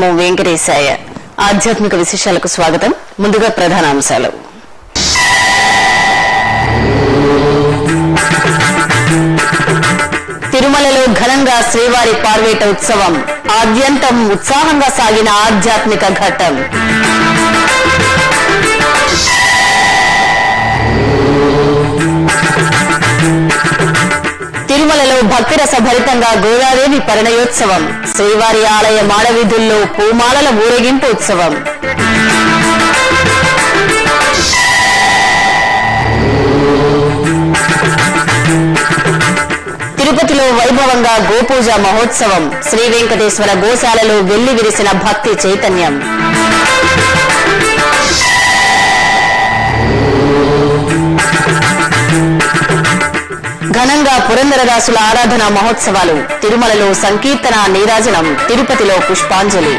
నమో వెంకటేశాయ ఆధ్యాత్మిక విశేషాలకు స్వాగతం ముందుగా ప్రధాన అంశాలు తిరుమలలో ఘనంగా శ్రీవారి పార్వేట ఉత్సవం ఆద్యంతం ఉత్సాహంగా సాగిన ఆధ్యాత్మిక ఘట్టం తిరుమలలో భక్తిరస భరితంగా గోదాదేవి పరిణయోత్సవం శ్రీవారి ఆలయ మాడవీధుల్లో పూమాలల ఊరేగింపు ఉత్సవం తిరుపతిలో వైభవంగా గోపూజ మహోత్సవం శ్రీ వెంకటేశ్వర గోశాలలో వెల్లి విరిసిన భక్తి చైతన్యం ఘనంగా పురందరదాసుల ఆరాధన మహోత్సవాలు తిరుమలలో సంకీర్తన నీరాజనం తిరుపతిలో పుష్పాంజలి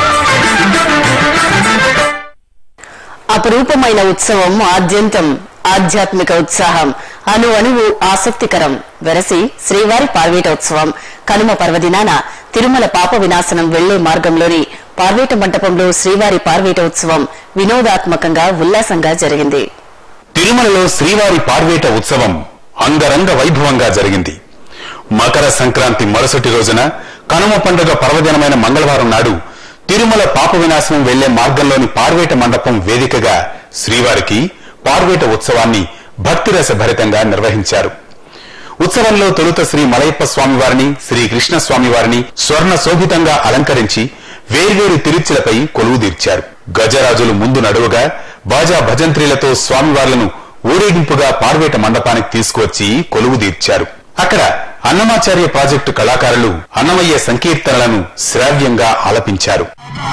అపురూపమైన ఉత్సవం ఆద్యంతం ఆధ్యాత్మిక ఉత్సాహం అణు అణువు ఆసక్తికరం వెరసి శ్రీవారి పార్వేట ఉత్సవం కనుమ పర్వదినాన తిరుమల పాప వినాశనం వెళ్లే మార్గంలోని పార్వేట మంటపంలో శ్రీవారి పార్వేట ఉత్సవం వినోదాత్మకంగా ఉల్లాసంగా జరిగింది తిరుమలలో శ్రీవారి పార్వేట ఉత్సవం అంగరంగ వైభవంగా జరిగింది మకర సంక్రాంతి మరుసటి రోజున కనుమ పండుగ పర్వదినమైన మంగళవారం నాడు తిరుమల పాప వినాశనం వెళ్లే మార్గంలోని పార్వేట మండపం వేదికగా శ్రీవారికి పార్వేట ఉత్సవాన్ని భక్తిరస భరితంగా నిర్వహించారు ఉత్సవంలో తొలుత శ్రీ మలయప్ప స్వామివారిని శ్రీ కృష్ణ స్వామివారిని స్వర్ణ శోభితంగా అలంకరించి వేర్వేరు తిరుచులపై కొలువుదీర్చారు గజరాజులు ముందు నడువగా బాజా భజంత్రీలతో స్వామివార్లను ఊరేగింపుగా పార్వేట మండపానికి తీసుకువచ్చి కొలువుదీర్చారు అక్కడ అన్నమాచార్య ప్రాజెక్టు కళాకారులు అన్నమయ్య సంకీర్తనలను శ్రావ్యంగా ఆలపించారు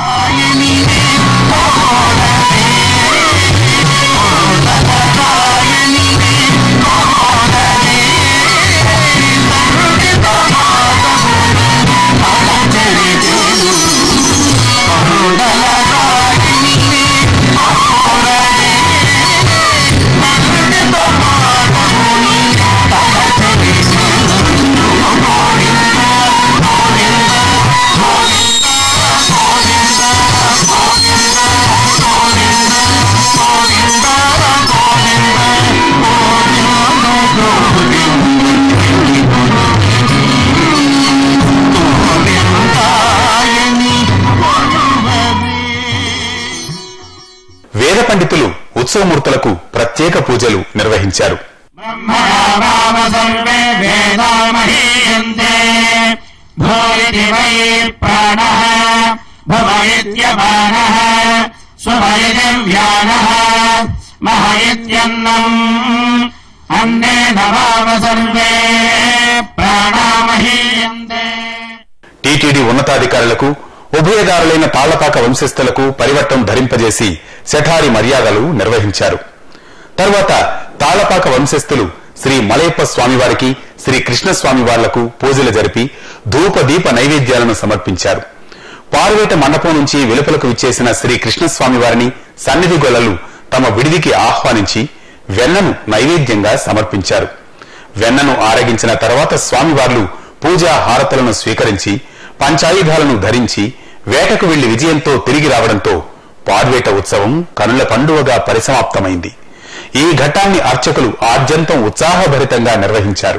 వేద పండితులు ఉత్సవమూర్తులకు ప్రత్యేక పూజలు నిర్వహించారు ब्रह्मणावाम सर्वे वेदा महीयन्ते भो इति वै प्राणः भव इत्यपानः स्वभ इति व्यानः मह इत्यन्नम् अन्नेन वाम सर्वे प्राणा महीयन्ते టీటీడీ ఉన్నతాధికారులకు ఉభయదారులైన తాళ్లపాక వంశస్థులకు పరివట్టం ధరింపజేసి శఠారి మర్యాదలు నిర్వహించారు తర్వాత తాళ్లపాక వంశస్థులు శ్రీ మలయప్ప స్వామివారికి శ్రీ కృష్ణ స్వామివార్లకు పూజలు జరిపి ధూప దీప నైవేద్యాలను సమర్పించారు పార్వేట మండపం నుంచి వెలుపలకు విచ్చేసిన శ్రీ కృష్ణ స్వామివారిని సన్నిధి గొల్లలు తమ విడిదికి ఆహ్వానించి వెన్నను నైవేద్యంగా సమర్పించారు వెన్నను ఆరగించిన తర్వాత స్వామివార్లు పూజా హారతులను స్వీకరించి పంచాయుధాలను ధరించి వేటకు వెళ్లి విజయంతో తిరిగి రావడంతో పార్వేట ఉత్సవం కనుల పండువగా పరిసమాప్తమైంది ఈ ఘట్టాన్ని అర్చకులు ఆద్యంతం ఉత్సాహభరితంగా నిర్వహించారు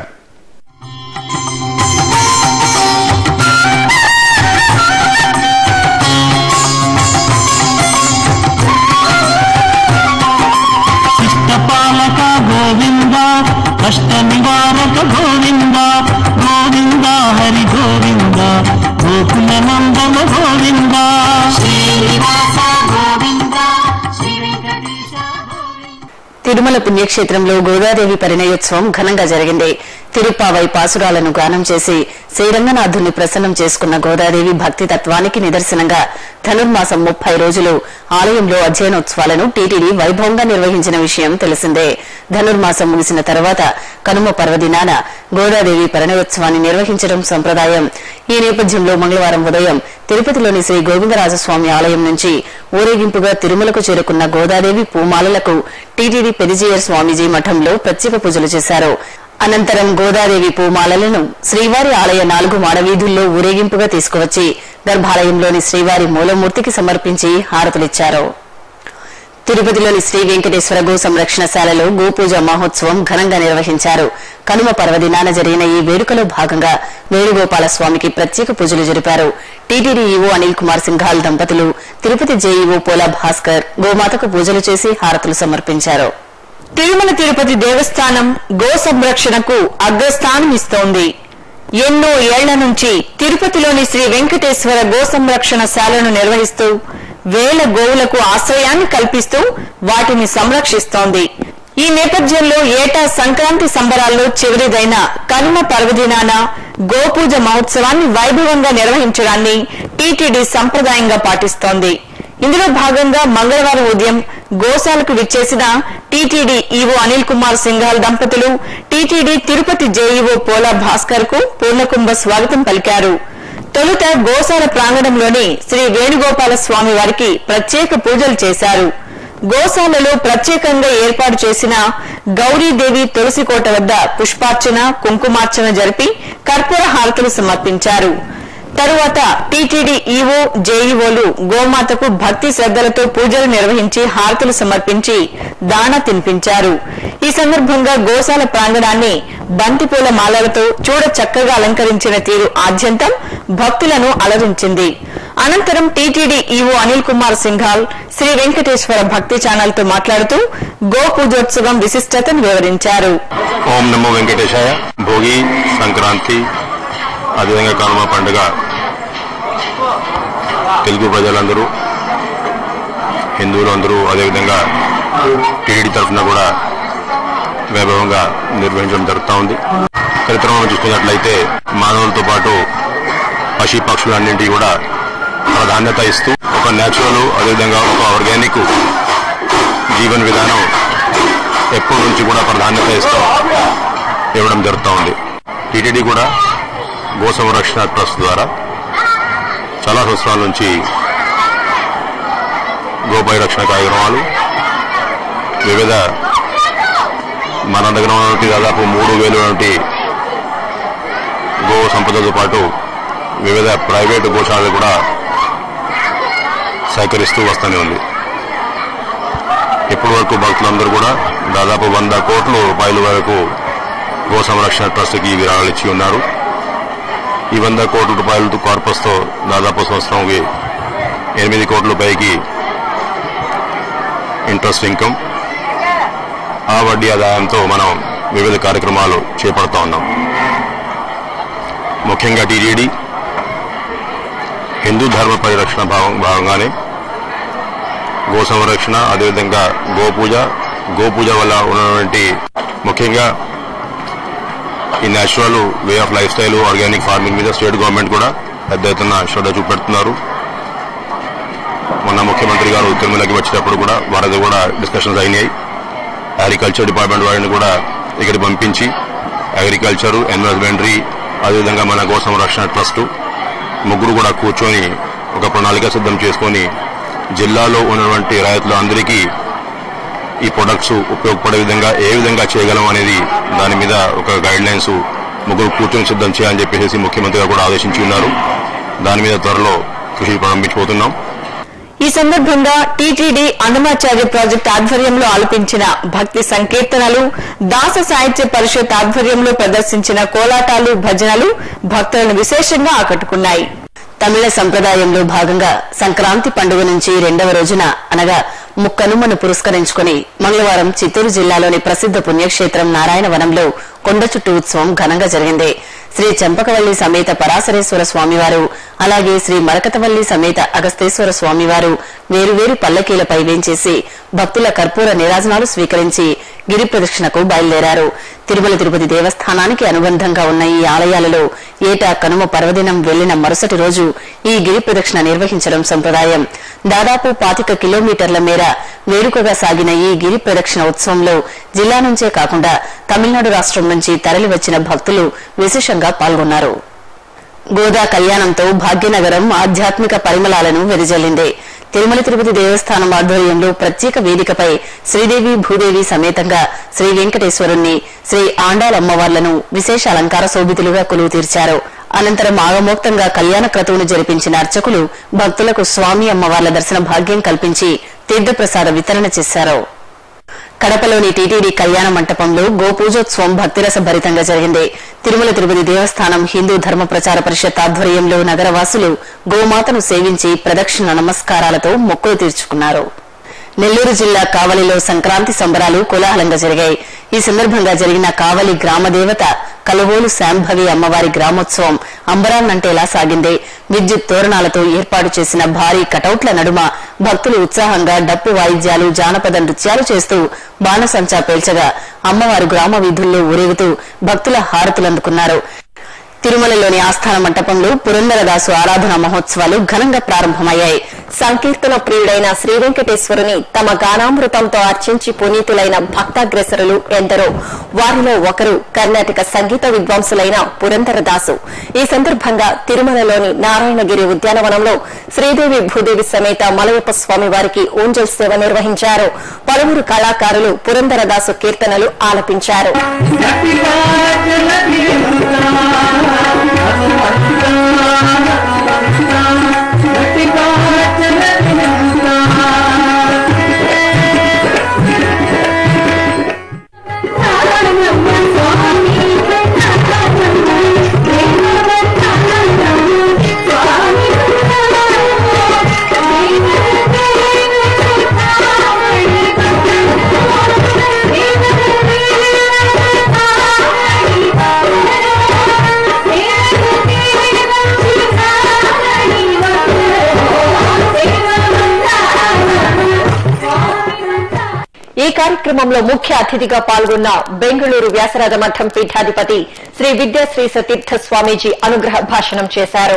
కష్టపాలక గోవింద కష్ట నివారక గోవింద గోవింద హరి గోవింద గోకుల నందన గోవింద శ్రీనివాస గోవింద శ్రీ వెంకటేశ గోవింద తిరుమల పుణ్యక్షేత్రంలో గోదాదేవి పరిణయోత్సవం ఘనంగా జరిగింది తిరుప్పావై పాసురాలను గానం చేసి శ్రీరంగనాథుని ప్రసన్నం చేసుకున్న గోదాదేవి భక్తి తత్వానికి నిదర్శనంగా ధనుర్మాసం ముప్పై రోజులు ఆలయంలో అధ్యయనోత్సవాలను టీటీడీ వైభవంగా నిర్వహించిన విషయం తెలిసిందే ధనుర్మాసం ముగిసిన తర్వాత కనుమ పర్వదినాన గోదాదేవి పరిణయోత్సవాన్ని నిర్వహించడం సంప్రదాయం ఈ నేపథ్యంలో మంగళవారం ఉదయం తిరుపతిలోని శ్రీ గోవిందరాజస్వామి ఆలయం నుంచి ఊరేగింపుగా తిరుమలకు చేరుకున్న గోదాదేవి పూమాలలకు టీటీడీ పెదిజీయర్ స్వామీజీ మఠంలో ప్రత్యేక పూజలు చేశారు అనంతరం గోదాదేవి పూమాలలను శ్రీవారి ఆలయ నాలుగు మాడవీధుల్లో ఊరేగింపుగా తీసుకువచ్చి గర్భాలయంలోని శ్రీవారి మూలమూర్తికి సమర్పించి హారతులిచ్చారు తిరుపతిలోని శ్రీ వెంకటేశ్వర గో సంరక్షణశాలలో గోపూజ మహోత్సవం ఘనంగా నిర్వహించారు కనుమ పర్వదినాన జరిగిన ఈ వేడుకలో భాగంగా వేణుగోపాల స్వామికి ప్రత్యేక పూజలు జరిపారు టీటీడీ ఈవో అనిల్ కుమార్ సింఘాల్ దంపతులు తిరుపతి జేఈఓ పోలా భాస్కర్ గోమాతకు పూజలు చేసి హారతులు సమర్పించారు తిరుమల తిరుపతి దేవస్థానం గో సంరక్షణకు అగ్రస్థానం ఇస్తోంది ఎన్నో ఏళ్ల నుంచి తిరుపతిలోని శ్రీ వెంకటేశ్వర గో సంరక్షణ శాలను నిర్వహిస్తూ వేల గోవులకు ఆశ్రయాన్ని కల్పిస్తూ వాటిని సంరక్షిస్తోంది ఈ నేపథ్యంలో ఏటా సంక్రాంతి సంబరాల్లో చివరిదైన కనుమ పర్వదినాన గోపూజ మహోత్సవాన్ని వైభవంగా నిర్వహించడాన్ని టీటీడీ సంప్రదాయంగా పాటిస్తోంది ఇందులో భాగంగా మంగళవారం ఉదయం గోశాలకు విచ్చేసిన టీటీడీ ఈవో అనిల్ కుమార్ సింఘాల్ దంపతులు టీటీడీ తిరుపతి జేఈఓ పోలా భాస్కర్ కు పూర్ణకుంభ స్వాగతం పలికారు తొలుత గోశాల ప్రాంగణంలోని శ్రీ వేణుగోపాల స్వామి వారికి ప్రత్యేక పూజలు చేశారు గోశాలలో ప్రత్యేకంగా ఏర్పాటు చేసిన గౌరీదేవి తులసికోట వద్ద పుష్పార్చన కుంకుమార్చన జరిపి కర్పూర హారతులు సమర్పించారు తరువాత టీటీడీ ఈవో జేఈఓలు గోమాతకు భక్తి శ్రద్దలతో పూజలు నిర్వహించి హారతులు సమర్పించి దాన తినిపించారు ఈ సందర్భంగా గోశాల ప్రాంగణాన్ని బంతిపూల మాలలతో చూడ చక్కగా అలంకరించిన తీరు ఆద్యంతం భక్తులను అలరించింది అనంతరం TTD EO Anil Kumar Singhal Sri Venkateswara Bhakti channel తో మాట్లాడుతూ గో పూజోత్సవం విశిష్టతను వివరించారు ఓం నమో వెంకటేశాయ భోగి సంక్రాంతి అదేవిధంగా కనుమ పండుగ తెలుగు ప్రజలందరూ హిందువులు అందరూ అదేవిధంగా టీడీ తరఫున కూడా వైభవంగా నిర్వహించడం జరుగుతూ ఉంది చరిత్రలో మనం చూసుకున్నట్లయితే మానవులతో పాటు పశు పక్షులన్నింటినీ కూడా ప్రాధాన్యత ఇస్తూ ఒక న్యాచురల్ అదేవిధంగా ఒక ఆర్గానిక్ జీవన విధానం ఎప్పటి నుంచి కూడా ప్రాధాన్యత ఇస్తూ ఇవ్వడం జరుగుతూ ఉంది టీటీడీ కూడా గో సంరక్షణ ట్రస్ట్ ద్వారా చాలా సంవత్సరాల నుంచి గోపై రక్షణ కార్యక్రమాలు వివిధ మన దగ్గర ఉన్నటువంటి దాదాపు మూడు వేలు వంటి గో సంపదతో పాటు వివిధ ప్రైవేటు గోశాలలు కూడా సహకరిస్తూ వస్తూనే ఉంది ఇప్పటి వరకు భక్తులందరూ కూడా దాదాపు వంద కోట్ల రూపాయల వరకు గో సంరక్షణ ట్రస్ట్కి విరాళాలు ఇచ్చి ఉన్నారు ఈ వంద కోట్ల రూపాయలతో కార్పస్తో దాదాపు సంవత్సరంకి ఎనిమిది కోట్ల పైకి ఇంట్రెస్ట్ ఇన్కమ్ ఆ వడ్డీ ఆదాయంతో మనం వివిధ కార్యక్రమాలు చేపడుతూ ఉన్నాం ముఖ్యంగా టీడీడీ హిందూ ధర్మ పరిరక్షణ భాగం భాగంగానే గో సంరక్షణ అదేవిధంగా గోపూజ గోపూజ వల్ల ఉన్నటువంటి ముఖ్యంగా ఈ natural way of life style organic farming మీద స్టేట్ గవర్నమెంట్ కూడా పెద్ద ఎత్తున శ్రద్ధ చూపెడుతున్నారు మొన్న ముఖ్యమంత్రి గారు తిరుమలకి వచ్చేటప్పుడు కూడా వారిది కూడా డిస్కషన్స్ అయినాయి అగ్రికల్చర్ డిపార్ట్మెంట్ వారిని కూడా ఇక్కడ పంపించి అగ్రికల్చర్ ఎన్విరాన్మెంటరీ అదేవిధంగా మన గో సంరక్షణ ట్రస్ట్ ముగ్గురు కూడా కూర్చొని ఒక ప్రణాళిక సిద్ధం చేసుకొని జిల్లాలో ఉన్నటువంటి రైతులు అందరికీ ఈ ప్రొడక్ట్స్ ఉపయోగపడే విధంగా ఏ విధంగా చేయగలం అనేది దాని మీద ఒక గైడ్ లైన్స్ ముగ్గురు కూర్చొని సిద్ధం చేయాలని చెప్పేసి ముఖ్యమంత్రి గారు కూడా ఆదేశించి ఉన్నారు దాని మీద త్వరలో కృషి ప్రారంభించబోతున్నాం ఈ సందర్భంగా టీటీడీ అన్నమాచార్య ప్రాజెక్టు ఆధ్వర్యంలో ఆలపించిన భక్తి సంకీర్తనలు దాస సాహిత్య పరిషత్ ఆధ్వర్యంలో ప్రదర్శించిన కోలాటాలు భజనలు భక్తులను విశేషంగా ఆకట్టుకున్నాయి తమిళ సంప్రదాయంలో భాగంగా సంక్రాంతి పండుగ నుంచి రెండవ రోజున అనగా ముక్కనుమను పురస్కరించుకుని మంగళవారం చిత్తూరు జిల్లాలోని ప్రసిద్ధ పుణ్యక్షేత్రం నారాయణవనంలో కొండ చుట్టూ ఉత్సవం ఘనంగా జరిగింది శ్రీ చెంపకవల్లి సమేత పరాశరేశ్వర స్వామివారు అలాగే శ్రీ మరకతవల్లి సమేత అగస్తేశ్వర స్వామివారు వేరువేరు పల్లకీలపై వేంచేసి భక్తుల కర్పూర నీరాజనాలు స్వీకరించి గిరి ప్రదక్షిణకు బయలుదేరారు తిరుమల తిరుపతి దేవస్థానానికి అనుబంధంగా ఉన్న ఈ ఆలయాలలో ఏటా కనుమ పర్వదినం వెళ్లిన మరుసటి రోజు ఈ గిరి ప్రదక్షిణ నిర్వహించడం సంప్రదాయం దాదాపు పాతిక కిలోమీటర్ల మేర వేడుకగా సాగిన ఈ గిరి ప్రదక్షిణ ఉత్సవంలో జిల్లా నుంచే కాకుండా తమిళనాడు రాష్ట్రం నుంచి తరలివచ్చిన భక్తులు విశేషంగా పాల్గొన్నారు గోదా కళ్యాణంతో భాగ్యనగరం ఆధ్యాత్మిక పరిమళాలను వెదజల్లింది తిరుమల తిరుపతి దేవస్థానం ఆధ్వర్యంలో ప్రత్యేక వేదికపై శ్రీదేవి భూదేవి సమేతంగా శ్రీ వెంకటేశ్వరుణ్ణి శ్రీ ఆండాల్ అమ్మవార్లను విశేష అలంకార శోభితులుగా కొలువు తీర్చారు అనంతరం ఆగమోక్తంగా కళ్యాణ క్రతువును జరిపించిన అర్చకులు భక్తులకు స్వామి అమ్మవార్ల దర్శన భాగ్యం కల్పించి తీర్థప్రసాద వితరణ చేశారు కడపలోని టీటీడీ కళ్యాణ మంటపంలో గోపూజోత్సవం భక్తిరస భరితంగా జరిగింది తిరుమల తిరుపతి దేవస్థానం హిందూ ధర్మ ప్రచార పరిషత్ ఆధ్వర్యంలో నగరవాసులు గోమాతను సేవించి ప్రదక్షిణ నమస్కారాలతో మొక్కులు తీర్చుకున్నారు నెల్లూరు జిల్లా కావలిలో సంక్రాంతి సంబరాలు కోలాహలంగా జరిగాయి ఈ సందర్భంగా జరిగిన కావలి గ్రామ దేవత కలువోలు శాంభవి అమ్మవారి గ్రామోత్సవం అంబరాన్నంటేలా సాగింది విద్యుత్ తోరణాలతో ఏర్పాటు చేసిన భారీ కటౌట్ల నడుమ భక్తులు ఉత్సాహంగా డప్పు వాయిద్యాలు జానపద నృత్యాలు చేస్తూ బాణసంచా పేల్చగా అమ్మవారు గ్రామ వీధుల్లో ఊరేగుతూ భక్తుల హారతులందుకున్నారు తిరుమలలోని ఆస్థాన మంటపంలో పురందరదాసు ఆరాధన మహోత్సవాలు ఘనంగా ప్రారంభమయ్యాయి సంకీర్తన ప్రియుడైన శ్రీ వెంకటేశ్వరుని తమ గానామృతంతో అర్చించి పునీతులైన భక్తాగ్రసరులు ఎందరో వారిలో ఒకరు కర్ణాటక సంగీత విద్వాంసులైన పురందరదాసు ఈ సందర్భంగా తిరుమలలోని నారాయణగిరి ఉద్యానవనంలో శ్రీదేవి భూదేవి సమేత మలయప్ప స్వామి వారికి ఊంజల్ సేవ నిర్వహించారు పలువురు కళాకారులు పురందరదాసు కీర్తనలు ఆలపించారు ఈ కార్యక్రమంలో ముఖ్య అతిథిగా పాల్గొన్న బెంగళూరు వ్యాసరాజ మఠం పీఠాధిపతి శ్రీ విద్యాశ్రీ సతీర్థ స్వామీజీ అనుగ్రహ భాషణం చేశారు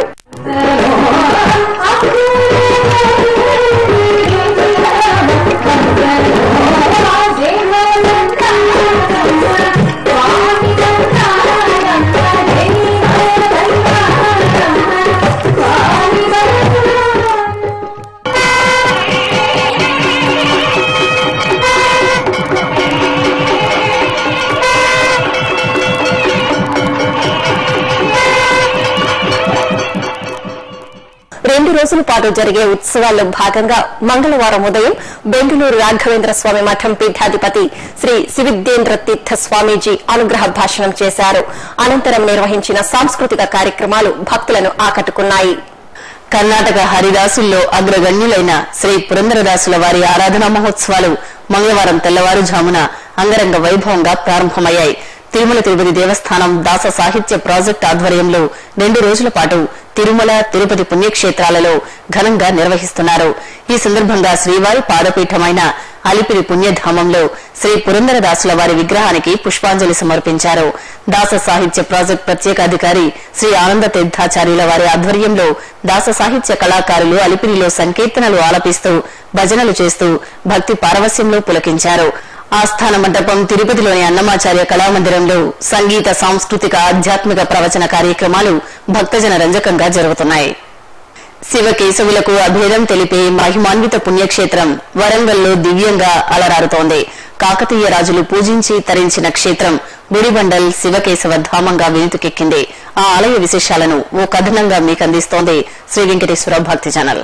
రెండు రోజుల పాటు జరిగే ఉత్సవాల్లో భాగంగా మంగళవారం ఉదయం బెంగళూరు రాఘవేంద్ర స్వామి మఠం పీఠాధిపతి శ్రీ శివిద్యేంద్ర తీర్థ స్వామీజీ అనుగ్రహ భాషణం చేశారు అనంతరం నిర్వహించిన సాంస్కృతిక కార్యక్రమాలు భక్తులను ఆకట్టుకున్నాయి కర్ణాటక హరిదాసుల్లో అగ్రగణ్యులైన శ్రీ పురందరదాసుల వారి ఆరాధనా మహోత్సవాలు మంగళవారం తెల్లవారుజామున అంగరంగ వైభవంగా ప్రారంభమయ్యాయి తిరుమల తిరుపతి దేవస్థానం దాస సాహిత్య ప్రాజెక్ట్ ఆధ్వర్యంలో రెండు రోజుల పాటు తిరుమల తిరుపతి పుణ్యక్షేత్రాలలో ఘనంగా నిర్వహిస్తున్నారు ఈ సందర్భంగా శ్రీవారి పాదపీఠమైన అలిపిరి పుణ్యధామంలో శ్రీ పురందరదాసుల వారి విగ్రహానికి పుష్పాంజలి సమర్పించారు దాస సాహిత్య ప్రాజెక్ట్ ప్రత్యేక అధికారి శ్రీ ఆనంద తీర్థాచార్యుల వారి ఆధ్వర్యంలో దాస సాహిత్య కళాకారులు అలిపిరిలో సంకీర్తనలు ఆలపిస్తూ భజనలు చేస్తూ భక్తి పారవస్యంలో పులకించారు ఆస్థాన మండపం తిరుపతిలోని అన్నమాచార్య కళామందిరంలో సంగీత సాంస్కృతిక ఆధ్యాత్మిక ప్రవచన కార్యక్రమాలు భక్తజన రంజకంగా జరుగుతున్నాయి శివకేశవులకు అభేదం తెలిపే మహిమాన్విత పుణ్యక్షేత్రం వరంగల్లో దివ్యంగా అలరారుతోంది కాకతీయ రాజులు పూజించి తరించిన క్షేత్రం గుడిబండల్ శివకేశవ ధామంగా వెనుతుకెక్కింది ఆ ఆలయ విశేషాలను ఓ కథనంగా మీకు అందిస్తోంది శ్రీ వెంకటేశ్వర భక్తి ఛానల్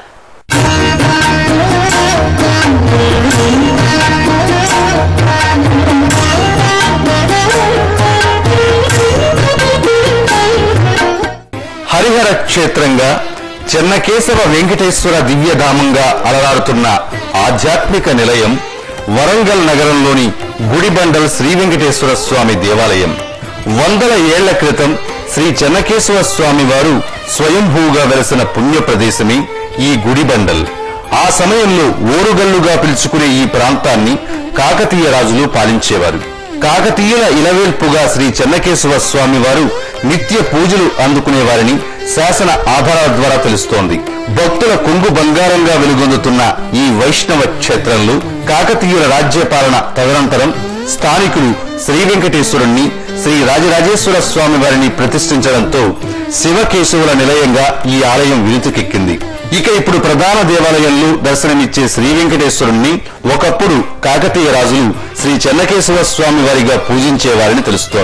హరిహర క్షేత్రంగా చెన్నకేశవ వెంకటేశ్వర దివ్యధామంగా అలరారుతున్న ఆధ్యాత్మిక నిలయం వరంగల్ నగరంలోని గుడిబండల్ శ్రీ వెంకటేశ్వర స్వామి దేవాలయం వందల ఏళ్ల క్రితం శ్రీ చెన్నకేశవ స్వామి వారు స్వయంభూగా వెలసిన పుణ్య ప్రదేశమే ఈ గుడిబండల్ ఆ సమయంలో ఓరుగల్లుగా పిలుచుకునే ఈ ప్రాంతాన్ని కాకతీయ రాజులు పాలించేవారు కాకతీయుల ఇలవేల్పుగా శ్రీ చెన్నకేశవ స్వామి వారు నిత్య పూజలు అందుకునేవారని శాసన ఆధారాల ద్వారా తెలుస్తోంది భక్తుల కొంగు బంగారంగా వెలుగొందుతున్న ఈ వైష్ణవ క్షేత్రంలో కాకతీయుల రాజ్యపాలన తదనంతరం స్థానికులు శ్రీ వెంకటేశ్వరుణ్ణి శ్రీ రాజరాజేశ్వర స్వామి వారిని ప్రతిష్ఠించడంతో శివకేశవుల నిలయంగా ఈ ఆలయం వినుతికెక్కింది ఇక ఇప్పుడు ప్రధాన దేవాలయంలో దర్శనమిచ్చే శ్రీ వెంకటేశ్వరుణ్ణి ఒకప్పుడు కాకతీయ రాజులు శ్రీ చెన్నకేశవ స్వామి వారిగా పూజించేవారని తెలుస్తోంది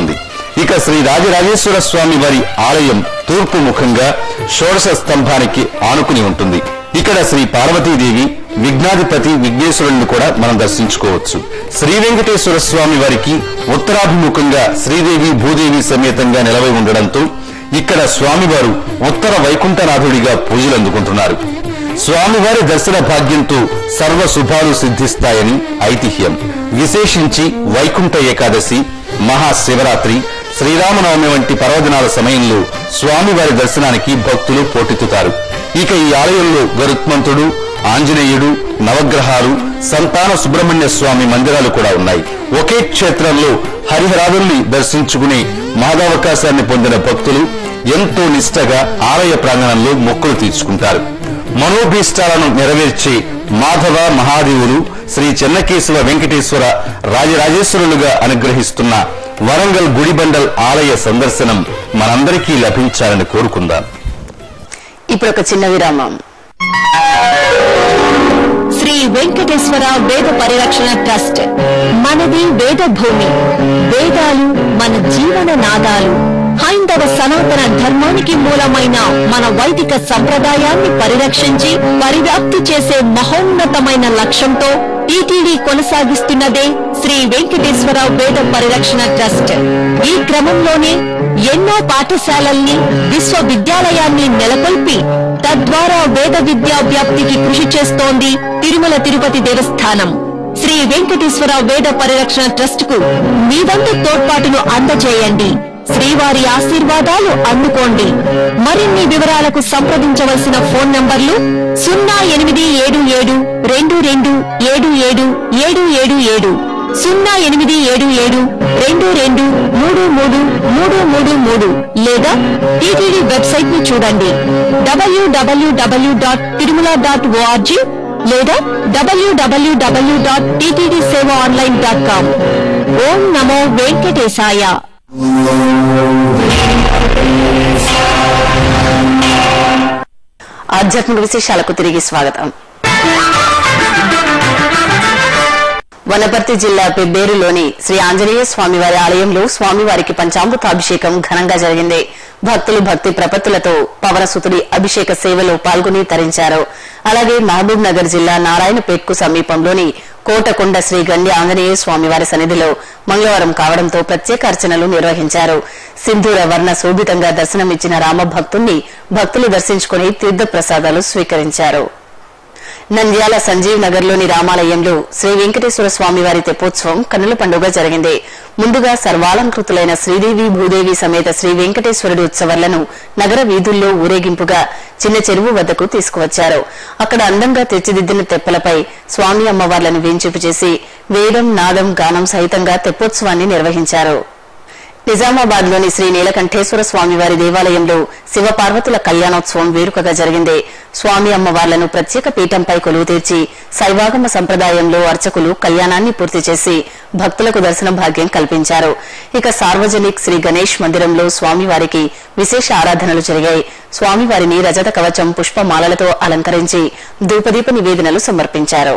ఇక శ్రీ రాజరాజేశ్వర స్వామి వారి ఆలయం తూర్పు ముఖంగా షోడశ స్తంభానికి ఆనుకుని ఉంటుంది ఇక్కడ శ్రీ పార్వతీదేవి విఘ్నాధిపతి విఘ్నేశ్వరుని కూడా మనం దర్శించుకోవచ్చు శ్రీ వెంకటేశ్వర స్వామి వారికి ఉత్తరాభిముఖంగా శ్రీదేవి భూదేవి సమేతంగా నిలవై ఉండడంతో ఇక్కడ స్వామివారు ఉత్తర వైకుంఠనాథుడిగా పూజలు అందుకుంటున్నారు స్వామివారి దర్శన భాగ్యంతో సర్వ శుభాలు సిద్ధిస్తాయని ఐతిహ్యం విశేషించి వైకుంఠ ఏకాదశి మహాశివరాత్రి శ్రీరామనవమి వంటి పర్వదినాల సమయంలో స్వామివారి దర్శనానికి భక్తులు పోటెత్తుతారు ఇక ఈ ఆలయంలో గరుత్మంతుడు ఆంజనేయుడు నవగ్రహాలు సంతాన సుబ్రహ్మణ్య స్వామి మందిరాలు కూడా ఉన్నాయి ఒకే క్షేత్రంలో హరిహరాదుల్ని దర్శించుకునే మహదావకాశాన్ని పొందిన భక్తులు ఎంతో నిష్టగా ఆలయ ప్రాంగణంలో మొక్కులు తీర్చుకుంటారు మనోభీష్టాలను నెరవేర్చే మాధవ మహాదేవులు శ్రీ చెన్నకేశవ వెంకటేశ్వర రాజరాజేశ్వరులుగా అనుగ్రహిస్తున్న వరంగల్ గుడిబండల్ ఆలయ సందర్శనం మనందరికీ లభించాలని కోరుకుందాం ఇప్పుడు ఒక చిన్న విరామం శ్రీ వెంకటేశ్వర వేద పరిరక్షణ ట్రస్ట్ మనది వేద భూమి వేదాలు మన జీవన నాదాలు హైందవ సనాతన ధర్మానికి మూలమైన మన వైదిక సంప్రదాయాన్ని పరిరక్షించి పరివ్యాప్తి చేసే మహోన్నతమైన లక్ష్యంతో టీటీడీ కొనసాగిస్తున్నదే శ్రీ వెంకటేశ్వర వేద పరిరక్షణ ట్రస్ట్ ఈ క్రమంలోనే ఎన్నో పాఠశాలల్ని విశ్వవిద్యాలయాన్ని నెలకొల్పి తద్వారా వేద విద్యా వ్యాప్తికి కృషి చేస్తోంది తిరుమల తిరుపతి దేవస్థానం శ్రీ వెంకటేశ్వర వేద పరిరక్షణ ట్రస్ట్ కు మీ వంతు తోడ్పాటును అందజేయండి శ్రీవారి ఆశీర్వాదాలు అందుకోండి మరిన్ని వివరాలకు సంప్రదించవలసిన ఫోన్ నంబర్లు సున్నా ఎనిమిది ఏడు ఏడు రెండు రెండు ఏడు ఏడు ఏడు ఏడు ఏడు సున్నా ఎనిమిది ఏడు ఏడు రెండు రెండు మూడు మూడు మూడు మూడు మూడు లేదా టీటీడీ వెబ్సైట్ ని చూడండి డబ్ల్యూడబ్ల్యూడబ్ల్యూ డాట్ తిరుమల డాట్ ఓఆర్జీ లేదా డబ్ల్యూడబ్ల్యూడబ్ల్యూ dot TTD Seva online dot com ఓం నమో వెంకటేశాయ ఆధ్యాత్మిక విశేషాలకు తిరిగి స్వాగతం వనపర్తి జిల్లా పెబ్బేరులోని శ్రీ ఆంజనేయ స్వామివారి ఆలయంలో స్వామివారికి పంచామృతాభిషేకం ఘనంగా జరిగింది భక్తులు భక్తి ప్రపత్తులతో పవనసుతుడి అభిషేక సేవలో పాల్గొని తరించారు అలాగే మహబూబ్ నగర్ జిల్లా నారాయణపేట్కు సమీపంలోని కోటకొండ శ్రీ గండి ఆంజనేయ స్వామివారి సన్నిధిలో మంగళవారం కావడంతో ప్రత్యేక అర్చనలు నిర్వహించారు సింధూర వర్ణ శోభితంగా దర్శనమిచ్చిన రామభక్తుణ్ణి భక్తులు దర్శించుకుని తీర్థ ప్రసాదాలు స్వీకరించారు నంద్యాల సంజీవ్ నగర్ లోని రామాలయంలో శ్రీ వెంకటేశ్వర స్వామి వారి తెప్పోత్సవం కన్నుల పండుగ జరిగింది ముందుగా సర్వాలంకృతులైన శ్రీదేవి భూదేవి సమేత శ్రీ వెంకటేశ్వరుడి ఉత్సవాలను నగర వీధుల్లో ఊరేగింపుగా చిన్న చెరువు వద్దకు తీసుకువచ్చారు అక్కడ అందంగా తీర్చిదిద్దిన తెప్పలపై స్వామి అమ్మవార్లను వేంచేపు చేసి వేదం నాదం గానం సహితంగా తెప్పోత్సవాన్ని నిర్వహించారు నిజామాబాద్ లోని శ్రీ నీలకంఠేశ్వర స్వామివారి దేవాలయంలో శివపార్వతుల కళ్యాణోత్సవం వేడుకగా జరిగింది స్వామి అమ్మవార్లను ప్రత్యేక పీఠంపై కొలువు తీర్చి శైవాగమ సంప్రదాయంలో అర్చకులు కళ్యాణాన్ని పూర్తి చేసి భక్తులకు దర్శన భాగ్యం కల్పించారు ఇక సార్వజనిక్ శ్రీ గణేష్ మందిరంలో స్వామివారికి విశేష ఆరాధనలు జరిగాయి స్వామివారిని రజత కవచం పుష్పమాలలతో అలంకరించి ధూపదీప నివేదనలు సమర్పించారు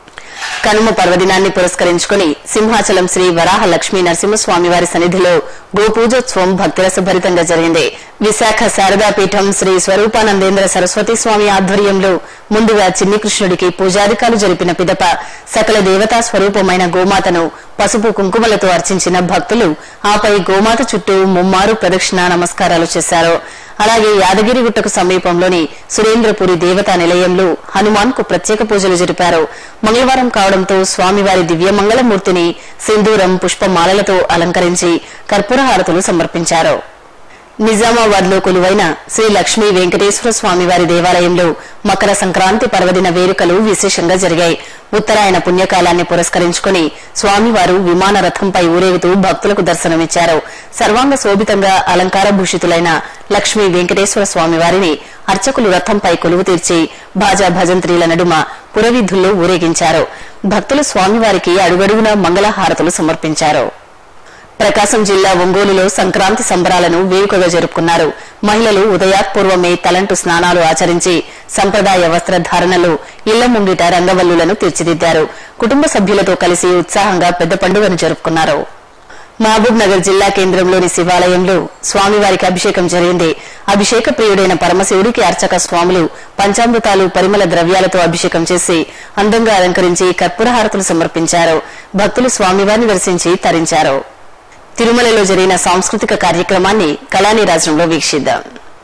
కనుమ పర్వదినాన్ని పురస్కరించుకుని సింహాచలం శ్రీ వరాహ లక్ష్మీ నరసింహస్వామి వారి సన్నిధిలో గోపూజోత్సవం భక్తిరసభరితంగా జరిగింది విశాఖ శారదాపీఠం శ్రీ స్వరూపానందేంద్ర సరస్వతి స్వామి ఆధ్వర్యంలో ముందుగా చిన్ని కృష్ణుడికి పూజాధికాలు జరిపిన పిదప సకల దేవతా స్వరూపమైన గోమాతను పసుపు కుంకుమలతో అర్చించిన భక్తులు ఆపై గోమాత చుట్టూ ముమ్మారు ప్రదక్షిణ నమస్కారాలు చేశారు అలాగే యాదగిరిగుట్టకు సమీపంలోని సురేంద్రపురి దేవతా నిలయంలో హనుమాన్ కు ప్రత్యేక పూజలు జరిపారు మంగళవారం కావడంతో స్వామివారి దివ్యమంగళమూర్తిని సింధూరం పుష్పమాలలతో అలంకరించి కర్పూర హారతులు సమర్పించారు నిజామాబాద్ లో కొలువైన శ్రీ లక్ష్మీ వెంకటేశ్వర స్వామివారి దేవాలయంలో మకర సంక్రాంతి పర్వదిన వేడుకలు విశేషంగా జరిగాయి ఉత్తరాయణ పుణ్యకాలాన్ని పురస్కరించుకుని స్వామివారు విమాన రథంపై ఊరేగుతూ భక్తులకు దర్శనమిచ్చారు సర్వాంగ శోభితంగా అలంకార భూషితులైన లక్ష్మీ వెంకటేశ్వర స్వామివారిని అర్చకులు రథంపై కొలువు తీర్చి బాజా భజంత్రీల నడుమ పురవీధుల్లో ఊరేగించారు భక్తులు స్వామివారికి అడుగడుగునా మంగళహారతులు సమర్పించారు ప్రకాశం జిల్లా ఒంగోలులో సంక్రాంతి సంబరాలను వేడుకగా జరుపుకున్నారు మహిళలు ఉదయాత్పూర్వమే తలంటు స్నానాలు ఆచరించి సంప్రదాయ వస్త్రధారణలో ఇళ్ల ముంగిట రంగవల్లులను తీర్చిదిద్దారు కుటుంబ సభ్యులతో కలిసి ఉత్సాహంగా పెద్ద పండుగను జరుపుకున్నారు మహబూబ్ నగర్ జిల్లా కేంద్రంలోని శివాలయంలో స్వామివారికి అభిషేకం జరిగింది అభిషేక ప్రియుడైన పరమశివుడికి అర్చక స్వాములు పంచామృతాలు పరిమళ ద్రవ్యాలతో అభిషేకం చేసి అందంగా అలంకరించి కర్పూరహారతులు సమర్పించారు భక్తులు స్వామివారిని దర్శించి తరించారు తిరుమలలో జరిగిన సాంస్కృతిక కార్యక్రమాన్ని కళానీరాజంలో వీక్షిద్దాం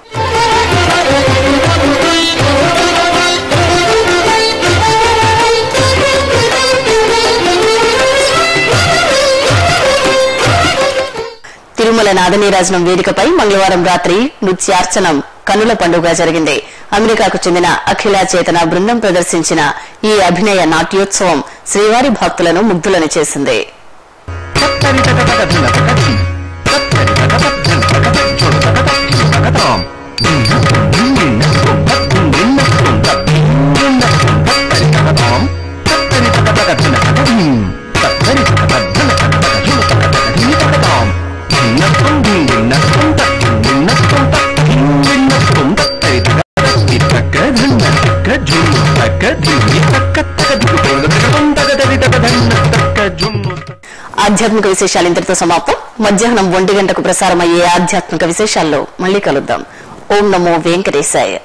తిరుమల నాదనీరాజనం వేదికపై మంగళవారం రాత్రి నృత్యార్చనం కనుల పండుగ జరిగింది అమెరికాకు చెందిన అఖిల చేతన బృందం ప్రదర్శించిన ఈ అభినయ నాట్యోత్సవం శ్రీవారి భక్తులను ముగ్ధులను చేసింది ఆధ్యాత్మిక విశేషాలు ఇంతటితో సమాప్తం మధ్యాహ్నం ఒంటి గంటకు ప్రసారమయ్యే ఆధ్యాత్మిక విశేషాల్లో మళ్ళీ కలుద్దాం ఓం నమో వెంకటేశాయ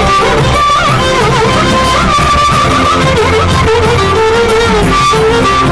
Thank you.